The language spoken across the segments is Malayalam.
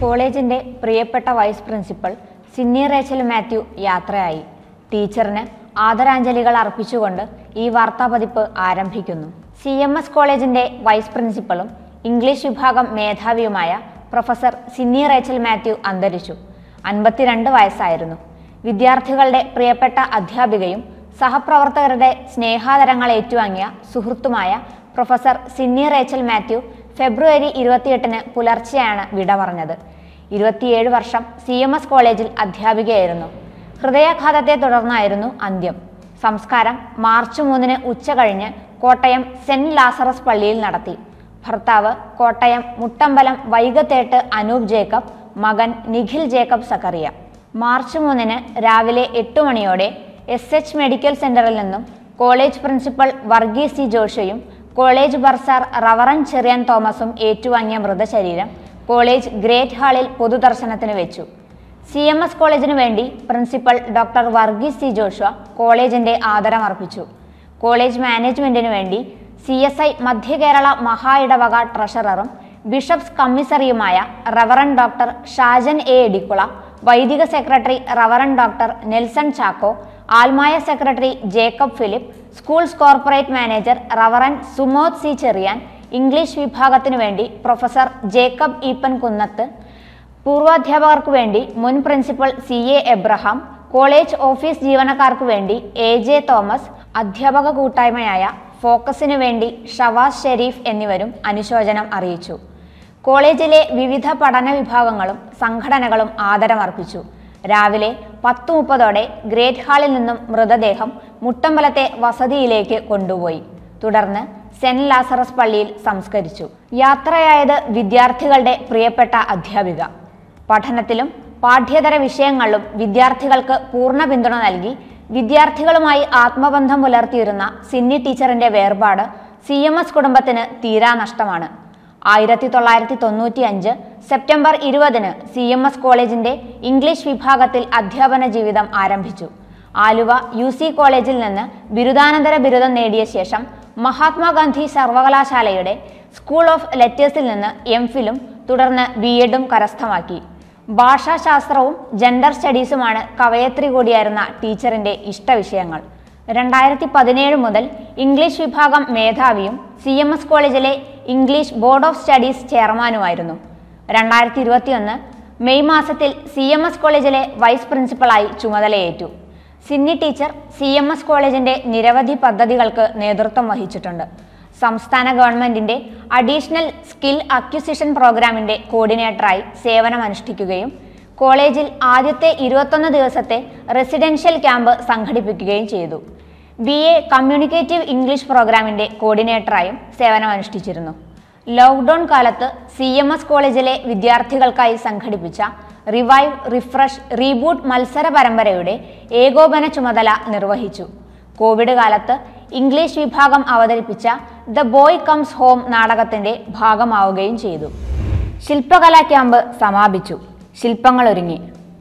കോളേജിന്റെ പ്രിയപ്പെട്ട vice principal Sinni Rachel Mathew യാത്രയായി ടീച്ചറിന് ആദരാഞ്ജലികൾ അർപ്പിച്ചുകൊണ്ട് ഈ വാർത്താപതിപ്പ് ആരംഭിക്കുന്നു സി എം എസ് കോളേജിന്റെ വൈസ് പ്രിൻസിപ്പലും ഇംഗ്ലീഷ് വിഭാഗം മേധാവിയുമായ പ്രൊഫസർ സിന്നി റേച്ചൽ മാത്യു അന്തരിച്ചു അൻപത്തിരണ്ട് വയസ്സായിരുന്നു വിദ്യാർത്ഥികളുടെ പ്രിയപ്പെട്ട അധ്യാപികയും സഹപ്രവർത്തകരുടെ സ്നേഹാദരങ്ങൾ ഏറ്റുവാങ്ങിയ സുഹൃത്തുമായ പ്രൊഫസർ സിന്നി റേച്ചൽ മാത്യു ഫെബ്രുവരി ഇരുപത്തിയെട്ടിന് പുലർച്ചെയാണ് വിട പറഞ്ഞത് ഇരുപത്തിയേഴ് വർഷം സി എം എസ് കോളേജിൽ അധ്യാപികയായിരുന്നു ഹൃദയാഘാതത്തെ തുടർന്നായിരുന്നു അന്ത്യം സംസ്കാരം മാർച്ച് മൂന്നിന് ഉച്ച കഴിഞ്ഞ് കോട്ടയം സെന്റ് ലാസറസ് പള്ളിയിൽ നടത്തി ഭർത്താവ് കോട്ടയം മുട്ടമ്പലം വൈകത്തേട്ട് അനൂപ് ജേക്കബ് മകൻ നിഖിൽ ജേക്കബ് സക്കറിയ മാർച്ച് മൂന്നിന് രാവിലെ എട്ട് മണിയോടെ എസ് എച്ച് മെഡിക്കൽ സെന്ററിൽ നിന്നും കോളേജ് പ്രിൻസിപ്പൽ വർഗീസ് സി ജോഷയും കോളേജ് ബർസാർ റവറൻ ചെറിയാൻ തോമസും ഏറ്റുവാങ്ങിയ മൃതശരീരം കോളേജ് ഗ്രേറ്റ് ഹാളിൽ പൊതുദർശനത്തിന് വെച്ചു സി എം എസ് കോളേജിനു വേണ്ടി principal doctor Varghese C Joshua കോളേജിന്റെ ആദരമർപ്പിച്ചു കോളേജ് മാനേജ്മെന്റിനു വേണ്ടി സി എസ് ഐ മധ്യ കേരള മഹാ ഇടവക ട്രഷററും ബിഷപ്സ് കമ്മിസറിയുമായ reverend doctor Shajan A Edikkula വൈദിക secretary reverend doctor Nelson Chacko ആൽമായ secretary Jacob Philip schools corporate manager reverend Sumod C Cherian English വിഭാഗത്തിനു വേണ്ടി പ്രൊഫസർ ജേക്കബ് ഈപ്പൻ കുന്നത്ത് പൂർവാധ്യാപകർക്ക് വേണ്ടി മുൻ principal C A Abraham college office ജീവനക്കാർക്ക് വേണ്ടി എ ജെ തോമസ് അധ്യാപക കൂട്ടായ്മയായ ഫോക്കസിനു വേണ്ടി ഷവാസ് ഷെരീഫ് എന്നിവരും അനുശോചനം അറിയിച്ചു കോളേജിലെ വിവിധ പഠന വിഭാഗങ്ങളും സംഘടനകളും ആദരമർപ്പിച്ചു രാവിലെ പത്ത് മുപ്പതോടെ ഗ്രേറ്റ് ഹാളിൽ നിന്നും മൃതദേഹം മുട്ടമ്പലത്തെ വസതിയിലേക്ക് കൊണ്ടുപോയി തുടർന്ന് സെന്റ് ലാസറസ് പള്ളിയിൽ സംസ്കരിച്ചു യാത്രയായത് വിദ്യാർത്ഥികളുടെ പ്രിയപ്പെട്ട അധ്യാപിക പഠനത്തിലും പാഠ്യേതര വിഷയങ്ങളിലും വിദ്യാർത്ഥികൾക്ക് പൂർണ്ണ പിന്തുണ നൽകി വിദ്യാർത്ഥികളുമായി ആത്മബന്ധം പുലർത്തിയിരുന്ന സിന്നി ടീച്ചറിന്റെ വേർപാട് സി എം എസ് കുടുംബത്തിന് തീരാ നഷ്ടമാണ് ആയിരത്തി തൊള്ളായിരത്തി തൊണ്ണൂറ്റി അഞ്ച് സെപ്റ്റംബർ ഇരുപതിന് സി എം എസ് കോളേജിന്റെ ഇംഗ്ലീഷ് വിഭാഗത്തിൽ അധ്യാപന ജീവിതം ആരംഭിച്ചു ആലുവ യു സി കോളേജിൽ നിന്ന് ബിരുദാനന്തര ബിരുദം നേടിയ ശേഷം മഹാത്മാഗാന്ധി സർവകലാശാലയുടെ സ്കൂൾ ഓഫ് ലെറ്റേഴ്സിൽ നിന്ന് എം ഫിലും തുടർന്ന് ബി എഡും കരസ്ഥമാക്കി ഭാഷാശാസ്ത്രവും ജെൻഡർ സ്റ്റഡീസുമാണ് കവയത്രി കൂടിയായിരുന്ന ടീച്ചറിന്റെ ഇഷ്ടവിഷയങ്ങൾ രണ്ടായിരത്തി പതിനേഴ് മുതൽ ഇംഗ്ലീഷ് വിഭാഗം മേധാവിയും സി എം എസ് കോളേജിലെ ഇംഗ്ലീഷ് ബോർഡ് ഓഫ് സ്റ്റഡീസ് ചെയർമാനുമായിരുന്നു രണ്ടായിരത്തി ഇരുപത്തിയൊന്ന് മെയ് മാസത്തിൽ സി എം എസ് കോളേജിലെ വൈസ് പ്രിൻസിപ്പളായി ചുമതലയേറ്റു Sinni teacher C M S കോളേജിന്റെ നിരവധി പദ്ധതികൾക്ക് നേതൃത്വം വഹിച്ചിട്ടുണ്ട് സംസ്ഥാന ഗവൺമെന്റിന്റെ അഡീഷണൽ സ്കിൽ അക്വിസിഷൻ പ്രോഗ്രാമിന്റെ കോർഡിനേറ്ററായി സേവനമനുഷ്ഠിക്കുകയും കോളേജിൽ ആദ്യത്തെ ഇരുപത്തൊന്ന് ദിവസത്തെ റെസിഡൻഷ്യൽ ക്യാമ്പ് സംഘടിപ്പിക്കുകയും ചെയ്തു ബി എ കമ്മ്യൂണിക്കേറ്റീവ് ഇംഗ്ലീഷ് പ്രോഗ്രാമിന്റെ കോർഡിനേറ്ററായും സേവനമനുഷ്ഠിച്ചിരുന്നു ലോക്ക്ഡൌൺ കാലത്ത് സി എം എസ് കോളേജിലെ വിദ്യാർത്ഥികൾക്കായി സംഘടിപ്പിച്ച റിവൈവ് റിഫ്രഷ് റീബൂട്ട് മത്സര പരമ്പരയുടെ ഏകോപന ചുമതല നിർവഹിച്ചു കോവിഡ് കാലത്ത് ഇംഗ്ലീഷ് വിഭാഗം അവതരിപ്പിച്ച ദ ബോയ് കംസ് ഹോം നാടകത്തിന്റെ ഭാഗമാവുകയും ചെയ്തു ശില്പകലാ ക്യാമ്പ് സമാപിച്ചു ശില്പങ്ങൾ ഒരുങ്ങി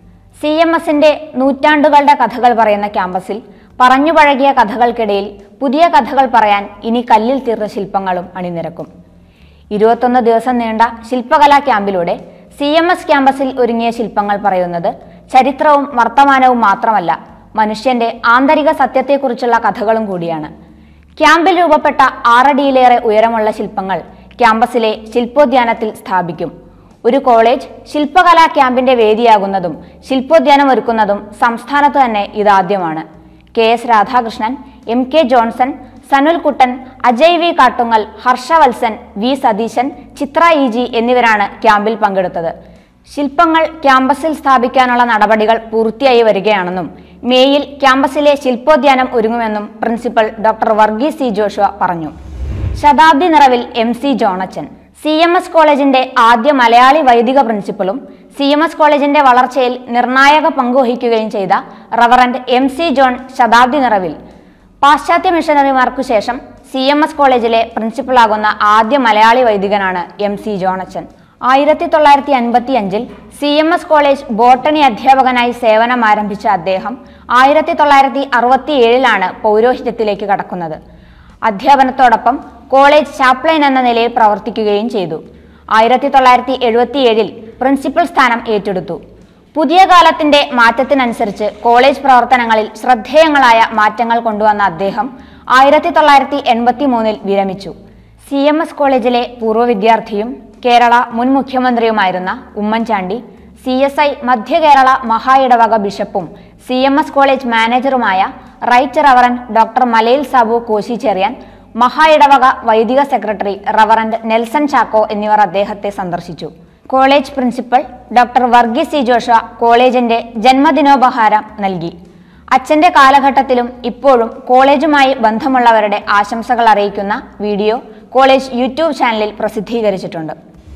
സി എം എസിന്റെ നൂറ്റാണ്ടുകളുടെ കഥകൾ പറയുന്ന ക്യാമ്പസിൽ പറഞ്ഞു പഴകിയ കഥകൾക്കിടയിൽ പുതിയ കഥകൾ പറയാൻ ഇനി കല്ലിൽ തീർത്ത ശില്പങ്ങളും അണിനിരക്കും ഇരുപത്തൊന്ന് ദിവസം നീണ്ട ശില്പകലാ ക്യാമ്പിലൂടെ സി എം എസ് ക്യാമ്പസിൽ ഒരുങ്ങിയ ശില്പങ്ങൾ പറയുന്നത് ചരിത്രവും വർത്തമാനവും മാത്രമല്ല മനുഷ്യന്റെ ആന്തരിക സത്യത്തെക്കുറിച്ചുള്ള കഥകളും കൂടിയാണ് ക്യാമ്പിൽ രൂപപ്പെട്ട ആറടിയിലേറെ ഉയരമുള്ള ശില്പങ്ങൾ ക്യാമ്പസിലെ ശില്പോദ്യാനത്തിൽ സ്ഥാപിക്കും ഒരു കോളേജ് ശില്പകലാ ക്യാമ്പിന്റെ വേദിയാകുന്നതും ശില്പോദ്യാനം ഒരുക്കുന്നതും സംസ്ഥാനത്ത് തന്നെ ഇതാദ്യമാണ് K S Radhakrishnan M K Johnson Sanul Kuttan Ajay V Kattungal Harshavalsan V Satheesan Chithra E G എന്നിവരാണ് ക്യാമ്പിൽ പങ്കെടുത്തത് ശില്പങ്ങൾ ക്യാമ്പസിൽ സ്ഥാപിക്കാനുള്ള നടപടികൾ പൂർത്തിയായി വരികയാണെന്നും മേയിൽ ക്യാമ്പസിലെ ശില്പോദ്യാനം ഒരുങ്ങുമെന്നും principal doctor Varghese C Joshua പറഞ്ഞു ശതാബ്ദി നിറവിൽ M C Johnachan C M S കോളേജിന്റെ ആദ്യ മലയാളി വൈദിക പ്രിൻസിപ്പലും സി എം എസ് കോളേജിന്റെ വളർച്ചയിൽ നിർണായക പങ്കുവഹിക്കുകയും ചെയ്ത റവറന്റ് എം സി ജോൺ ശതാബ്ദി നിറവിൽ പാശ്ചാത്യ മിഷനറിമാർക്കു ശേഷം സി എം എസ് കോളേജിലെ പ്രിൻസിപ്പളാകുന്ന ആദ്യ മലയാളി വൈദികനാണ് എം സി ജോണച്ചൻ ആയിരത്തി തൊള്ളായിരത്തി അൻപത്തി അഞ്ചിൽ C M S college botany അധ്യാപകനായി സേവനം ആരംഭിച്ച അദ്ദേഹം ആയിരത്തി തൊള്ളായിരത്തി അറുപത്തി ഏഴിലാണ് പൗരോഹിത്യത്തിലേക്ക് കടക്കുന്നത് അധ്യാപനത്തോടൊപ്പം കോളേജ് ചാപ്ലൈൻ എന്ന നിലയിൽ പ്രവർത്തിക്കുകയും ചെയ്തു ആയിരത്തി തൊള്ളായിരത്തി എഴുപത്തിയേഴിൽ പ്രിൻസിപ്പൽ സ്ഥാനം ഏറ്റെടുത്തു പുതിയ കാലത്തിന്റെ മാറ്റത്തിനനുസരിച്ച് കോളേജ് പ്രവർത്തനങ്ങളിൽ ശ്രദ്ധേയങ്ങളായ മാറ്റങ്ങൾ കൊണ്ടുവന്ന അദ്ദേഹം ആയിരത്തി തൊള്ളായിരത്തി എൺപത്തി മൂന്നിൽ വിരമിച്ചു സി എം എസ് കോളേജിലെ പൂർവ്വ വിദ്യാർത്ഥിയും കേരള മുൻ മുഖ്യമന്ത്രിയുമായിരുന്ന ഉമ്മൻചാണ്ടി സി എസ് ഐ മധ്യ കേരള മഹാ ഇടവക ബിഷപ്പും C M S college മാനേജറുമായ right reverend doctor മലയിൽ സാബു കോശിച്ചെറിയാൻ മഹാ ഇടവക വൈദിക സെക്രട്ടറി റവറന്റ് നെൽസൺ ചാക്കോ എന്നിവർ അദ്ദേഹത്തെ സന്ദർശിച്ചു college principal doctor Varghese C Joshua കോളേജിന്റെ ജന്മദിനോപഹാരം നൽകി അച്ഛന്റെ കാലഘട്ടത്തിലും ഇപ്പോഴും കോളേജുമായി ബന്ധമുള്ളവരുടെ ആശംസകൾ അറിയിക്കുന്ന വീഡിയോ കോളേജ് യൂട്യൂബ് ചാനലിൽ പ്രസിദ്ധീകരിച്ചിട്ടുണ്ട്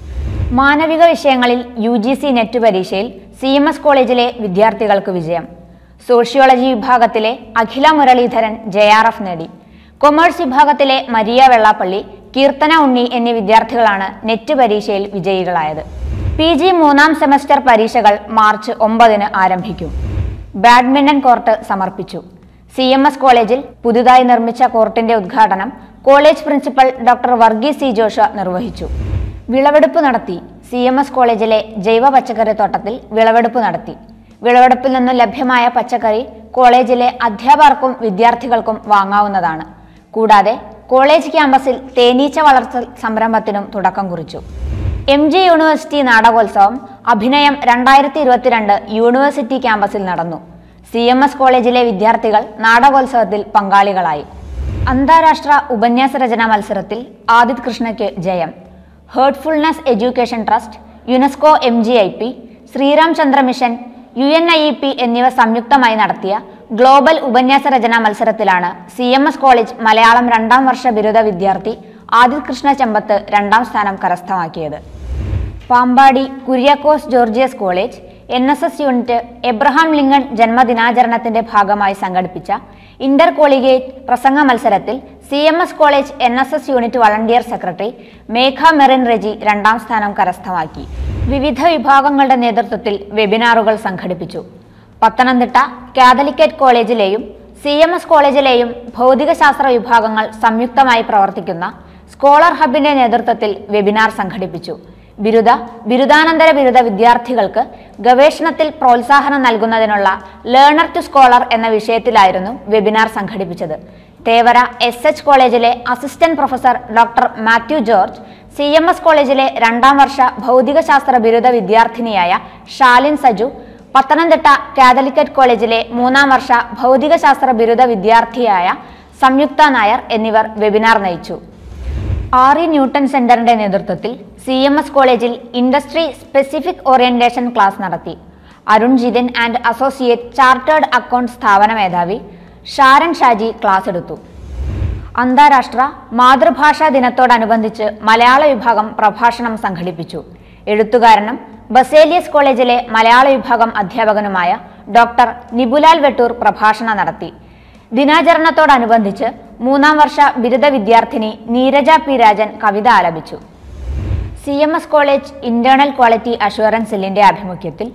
മാനവിക വിഷയങ്ങളിൽ യു ജി സി നെറ്റ് പരീക്ഷയിൽ സി എം എസ് കോളേജിലെ വിദ്യാർത്ഥികൾക്ക് വിജയം സോഷ്യോളജി വിഭാഗത്തിലെ Akhila Muraleedharan J R F നേടി കൊമേഴ്സ് വിഭാഗത്തിലെ മരിയ വെള്ളാപ്പള്ളി കീർത്തന ഉണ്ണി എന്നീ വിദ്യാർത്ഥികളാണ് നെറ്റ് പരീക്ഷയിൽ വിജയികളായത് പി ജി മൂന്നാം സെമസ്റ്റർ പരീക്ഷകൾ മാർച്ച് ഒമ്പതിന് ആരംഭിക്കും ബാഡ്മിന്റൺ കോർട്ട് സമർപ്പിച്ചു സി എം എസ് കോളേജിൽ പുതുതായി നിർമ്മിച്ച കോർട്ടിന്റെ ഉദ്ഘാടനം college principal doctor Varghese C Joshua നിർവഹിച്ചു വിളവെടുപ്പ് നടത്തി സി എം എസ് കോളേജിലെ ജൈവ പച്ചക്കറി തോട്ടത്തിൽ വിളവെടുപ്പ് നടത്തി വിളവെടുപ്പിൽ നിന്നും ലഭ്യമായ പച്ചക്കറി കോളേജിലെ അധ്യാപകർക്കും വിദ്യാർത്ഥികൾക്കും വാങ്ങാവുന്നതാണ് കൂടാതെ കോളേജ് ക്യാമ്പസിൽ തേനീച്ച വളർത്തൽ സംരംഭത്തിനും തുടക്കം കുറിച്ചു എം ജി യൂണിവേഴ്സിറ്റി നാടകോത്സവം അഭിനയം രണ്ടായിരത്തി ഇരുപത്തിരണ്ട് യൂണിവേഴ്സിറ്റി ക്യാമ്പസിൽ നടന്നു സി എം എസ് കോളേജിലെ വിദ്യാർത്ഥികൾ നാടകോത്സവത്തിൽ പങ്കാളികളായി അന്താരാഷ്ട്ര ഉപന്യാസ രചനാ മത്സരത്തിൽ ആദിത് കൃഷ്ണയ്ക്ക് ജയം ഹേർട്ട്ഫുൾനെസ് education trust UNESCO M G I P ശ്രീരാംചന്ദ്ര mission U N I E P എന്നിവ സംയുക്തമായി നടത്തിയ ഗ്ലോബൽ ഉപന്യാസ രചനാ മത്സരത്തിലാണ് C M S college Malayalam രണ്ടാം വർഷ ബിരുദ വിദ്യാർത്ഥി ആദിത് കൃഷ്ണ ചെമ്പത്ത് രണ്ടാം സ്ഥാനം കരസ്ഥമാക്കിയത് പാമ്പാടി കുര്യാക്കോസ് ജോർജിയസ് college N S S unit Abraham Lincoln ജന്മദിനാചരണത്തിന്റെ ഭാഗമായി സംഘടിപ്പിച്ച ഇന്റർ കോളിഗേറ്റ് പ്രസംഗ മത്സരത്തിൽ C M S college N S S unit volunteer secretary Megha Merin Reji രണ്ടാം സ്ഥാനം കരസ്ഥമാക്കി വിവിധ വിഭാഗങ്ങളുടെ നേതൃത്വത്തിൽ വെബിനാറുകൾ സംഘടിപ്പിച്ചു പത്തനംതിട്ട കാതലിക്കറ്റ് കോളേജിലെയും സി എം എസ് കോളേജിലെയും ഭൗതികശാസ്ത്ര വിഭാഗങ്ങൾ സംയുക്തമായി പ്രവർത്തിക്കുന്ന സ്കോളർ ഹബിന്റെ നേതൃത്വത്തിൽ വെബിനാർ സംഘടിപ്പിച്ചു ബിരുദ ബിരുദാനന്തര ബിരുദ വിദ്യാർത്ഥികൾക്ക് ഗവേഷണത്തിൽ പ്രോത്സാഹനം നൽകുന്നതിനുള്ള ലേണർ ടു സ്കോളർ എന്ന വിഷയത്തിലായിരുന്നു വെബിനാർ സംഘടിപ്പിച്ചത് തേവര എസ് എച്ച് കോളേജിലെ assistant professor doctor Mathew George C M S കോളേജിലെ രണ്ടാം വർഷ ഭൗതികശാസ്ത്ര ബിരുദ വിദ്യാർത്ഥിനിയായ ഷാലിൻ സജു പത്തനംതിട്ട കാതലിക്കറ്റ് കോളേജിലെ മൂന്നാം വർഷ ഭൗതികശാസ്ത്ര ബിരുദ വിദ്യാർത്ഥിയായ സംയുക്ത നായർ എന്നിവർ വെബിനാർ നയിച്ചു ആർ ഇ ന്യൂട്ടൺ സെന്ററിന്റെ നേതൃത്വത്തിൽ സി എം എസ് കോളേജിൽ ഇൻഡസ്ട്രി സ്പെസിഫിക് ഓറിയന്റേഷൻ ക്ലാസ് നടത്തി Arun Jithin and associate chartered account സ്ഥാപന മേധാവി ഷാരൻ ഷാജി ക്ലാസ് എടുത്തു അന്താരാഷ്ട്ര മാതൃഭാഷാ ദിനത്തോടനുബന്ധിച്ച് മലയാള വിഭാഗം പ്രഭാഷണം സംഘടിപ്പിച്ചു എഴുത്തുകാരനും ബസേലിയസ് കോളേജിലെ മലയാള വിഭാഗം അധ്യാപകനുമായ ഡോക്ടർ നിബുലാൽ വെട്ടൂർ പ്രഭാഷണം നടത്തി ദിനാചരണത്തോടനുബന്ധിച്ച് മൂന്നാം വർഷ ബിരുദ വിദ്യാർത്ഥിനി നീരജ പി രാജൻ കവിത ആലപിച്ചു C M S college internal quality assurance സെല്ലിന്റെ ആഭിമുഖ്യത്തിൽ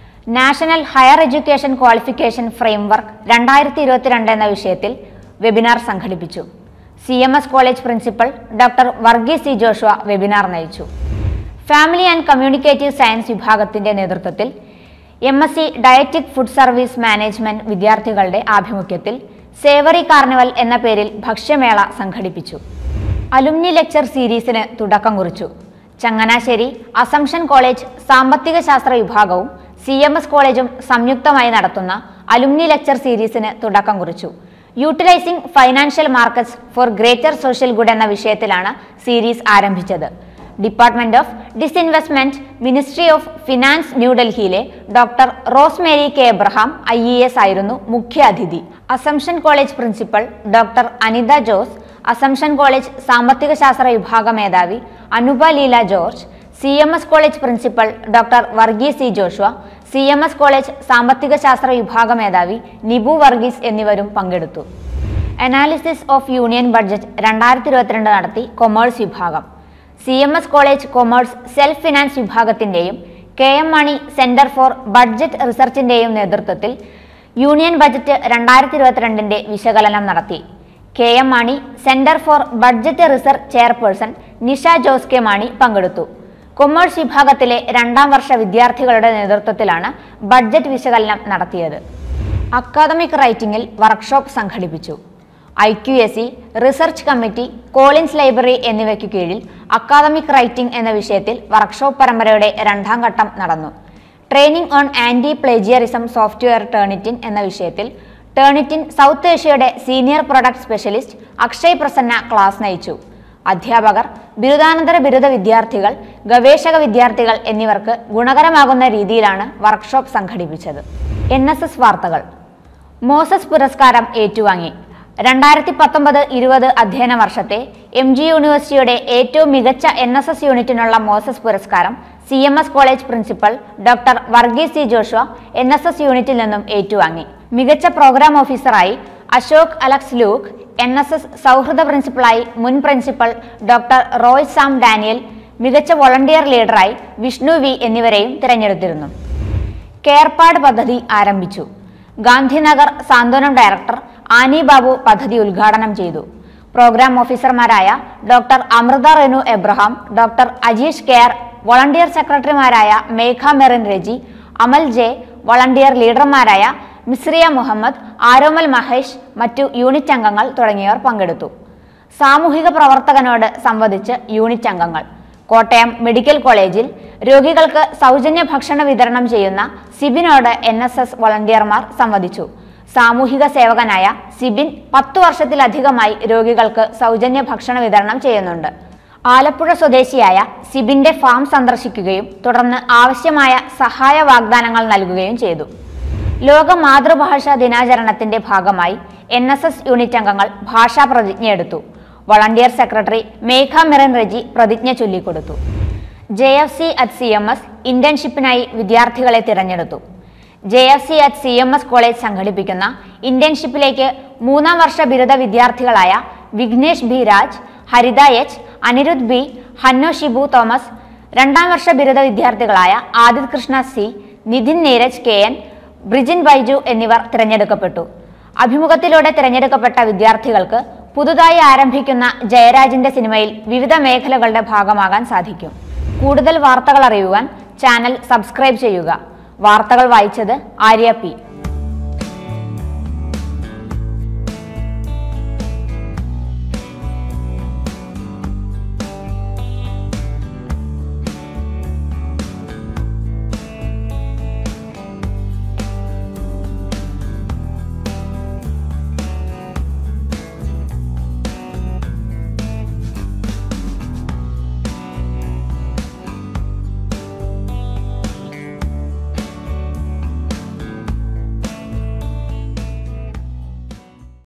national higher education qualification framework രണ്ടായിരത്തി ഇരുപത്തിരണ്ട് എന്ന വിഷയത്തിൽ വെബിനാർ സംഘടിപ്പിച്ചു C M S college principal doctor Varghese C Joshua webinar നയിച്ചു ഫാമിലി ആൻഡ് കമ്മ്യൂണിക്കേറ്റീവ് സയൻസ് വിഭാഗത്തിന്റെ നേതൃത്വത്തിൽ M S C dietetic food service management വിദ്യാർത്ഥികളുടെ ആഭിമുഖ്യത്തിൽ സേവറി കാർണിവൽ എന്ന പേരിൽ ഭക്ഷ്യമേള സംഘടിപ്പിച്ചു അലുമിനി ലെക്ചർ സീരീസിന് തുടക്കം കുറിച്ചു ചങ്ങനാശ്ശേരി അസംഷൻ കോളേജ് സാമ്പത്തിക ശാസ്ത്ര വിഭാഗവും സി എം എസ് കോളേജും സംയുക്തമായി നടത്തുന്ന അലുമിനി ലെക്ചർ സീരീസിന് തുടക്കം കുറിച്ചു utilising financial markets for greater social good എന്ന വിഷയത്തിലാണ് സീരീസ് ആരംഭിച്ചത് department of disinvestment ministry of finance ന്യൂഡൽഹിയിലെ doctor Rosemary K Abraham I E S ആയിരുന്നു മുഖ്യ അതിഥി Assumption college principal doctor Anitha Jose Assumption college സാമ്പത്തിക ശാസ്ത്ര വിഭാഗ മേധാവി Anupa Leela George C M S college principal doctor Varghese C Joshua C M S college സാമ്പത്തിക ശാസ്ത്ര വിഭാഗ മേധാവി നിബു വർഗീസ് എന്നിവരും പങ്കെടുത്തു അനാലിസിസ് ഓഫ് യൂണിയൻ ബഡ്ജറ്റ് രണ്ടായിരത്തി ഇരുപത്തിരണ്ട് നടത്തി കൊമേഴ്സ് വിഭാഗം C M S college commerce self finance വിഭാഗത്തിന്റെയും K M Mani centre for budget റിസർച്ചിന്റെയും നേതൃത്വത്തിൽ യൂണിയൻ ബജറ്റ് രണ്ടായിരത്തി ഇരുപത്തിരണ്ടിന്റെ വിശകലനം നടത്തി K M Mani centre for budget research chairperson Nisha Jose K Mani പങ്കെടുത്തു കൊമേഴ്സ് വിഭാഗത്തിലെ രണ്ടാം വർഷ വിദ്യാർത്ഥികളുടെ നേതൃത്വത്തിലാണ് ബഡ്ജറ്റ് വിശകലനം നടത്തിയത് അക്കാദമിക് റൈറ്റിംഗിൽ വർക്ക്ഷോപ്പ് സംഘടിപ്പിച്ചു I Q S C research committee Collins library എന്നിവയ്ക്കു കീഴിൽ അക്കാദമിക് റൈറ്റിംഗ് എന്ന വിഷയത്തിൽ വർക്ക്ഷോപ്പ് പരമ്പരയുടെ രണ്ടാം ഘട്ടം നടന്നു training on anti plagiarism software Turnitin എന്ന വിഷയത്തിൽ ടേണിറ്റിൻ സൗത്ത് ഏഷ്യയുടെ senior product specialist Akshay Prasanna class നയിച്ചു അധ്യാപകർ ബിരുദാനന്തര ബിരുദ വിദ്യാർത്ഥികൾ ഗവേഷക വിദ്യാർത്ഥികൾ എന്നിവർക്ക് ഗുണകരമാകുന്ന രീതിയിലാണ് വർക്ക്ഷോപ്പ് സംഘടിപ്പിച്ചത് എൻ എസ് എസ് വാർത്തകൾ മോസസ് പുരസ്കാരം ഏറ്റുവാങ്ങി രണ്ടായിരത്തി പത്തൊമ്പത് ഇരുപത് അധ്യയന വർഷത്തെ എം ജി യൂണിവേഴ്സിറ്റിയുടെ ഏറ്റവും മികച്ച എൻ എസ് എസ് യൂണിറ്റിനുള്ള മോസസ് പുരസ്കാരം C M S college principal doctor Varghese C Joshua N S S യൂണിറ്റിൽ നിന്നും ഏറ്റുവാങ്ങി മികച്ച പ്രോഗ്രാം ഓഫീസറായി Ashok Alex Luke N S S സൗഹൃദ പ്രിൻസിപ്പളായി മുൻ principal doctor Roy Sam Daniel മികച്ച വോളണ്ടിയർ ലീഡറായി വിഷ്ണു വി എന്നിവരെയും തിരഞ്ഞെടുത്തിരുന്നു കെയർപാഡ് പദ്ധതി ആരംഭിച്ചു ഗാന്ധിനഗർ സാന്ത്വനം ഡയറക്ടർ ആനി ബാബു പദ്ധതി ഉദ്ഘാടനം ചെയ്തു പ്രോഗ്രാം ഓഫീസർമാരായ doctor Amritha Renu Abraham doctor Ajeesh care volunteer സെക്രട്ടറിമാരായ മേഘ മെറിൻ രജി അമൽ ജെ വോളണ്ടിയർ ലീഡർമാരായ മിസ്രിയ മുഹമ്മദ് ആരോമൽ മഹേഷ് മറ്റു യൂണിറ്റ് അംഗങ്ങൾ തുടങ്ങിയവർ പങ്കെടുത്തു സാമൂഹിക പ്രവർത്തകനോട് സംവദിച്ച് യൂണിറ്റ് അംഗങ്ങൾ കോട്ടയം മെഡിക്കൽ കോളേജിൽ രോഗികൾക്ക് സൗജന്യ ഭക്ഷണ വിതരണം ചെയ്യുന്ന സിബിനോട് എൻ എസ് എസ് വളണ്ടിയർമാർ സംവദിച്ചു സാമൂഹിക സേവകനായ സിബിൻ പത്തു വർഷത്തിലധികമായി രോഗികൾക്ക് സൗജന്യ ഭക്ഷണ വിതരണം ചെയ്യുന്നുണ്ട് ആലപ്പുഴ സ്വദേശിയായ സിബിന്റെ ഫാം സന്ദർശിക്കുകയും തുടർന്ന് ആവശ്യമായ സഹായ വാഗ്ദാനങ്ങൾ നൽകുകയും ചെയ്തു ലോക മാതൃഭാഷാ ദിനാചരണത്തിന്റെ ഭാഗമായി എൻ എസ് എസ് യൂണിറ്റ് അംഗങ്ങൾ ഭാഷാ പ്രതിജ്ഞയെടുത്തു വളണ്ടിയർ സെക്രട്ടറി മേഘ മിറൻ റെജി പ്രതിജ്ഞ ചൊല്ലിക്കൊടുത്തു J F C at C M S ഇന്റേൺഷിപ്പിനായി വിദ്യാർത്ഥികളെ തിരഞ്ഞെടുത്തു J F C at C M S college സംഘടിപ്പിക്കുന്ന ഇന്റേൺഷിപ്പിലേക്ക് മൂന്നാം വർഷ ബിരുദ വിദ്യാർത്ഥികളായ Vignesh B Raj Haritha H Anirudh B Hanno Shibu Thomas രണ്ടാം വർഷ ബിരുദ വിദ്യാർത്ഥികളായ Adith Krishna C Nithin Neeraj K N Brijin Baiju എന്നിവർ തിരഞ്ഞെടുക്കപ്പെട്ടു അഭിമുഖത്തിലൂടെ തിരഞ്ഞെടുക്കപ്പെട്ട വിദ്യാർത്ഥികൾക്ക് പുതുതായി ആരംഭിക്കുന്ന ജയരാജിന്റെ സിനിമയിൽ വിവിധ മേഖലകളുടെ ഭാഗമാകാൻ സാധിക്കും കൂടുതൽ വാർത്തകൾ അറിയുവാൻ ചാനൽ സബ്സ്ക്രൈബ് ചെയ്യുക വാർത്തകൾ വായിച്ചത് ആര്യ പി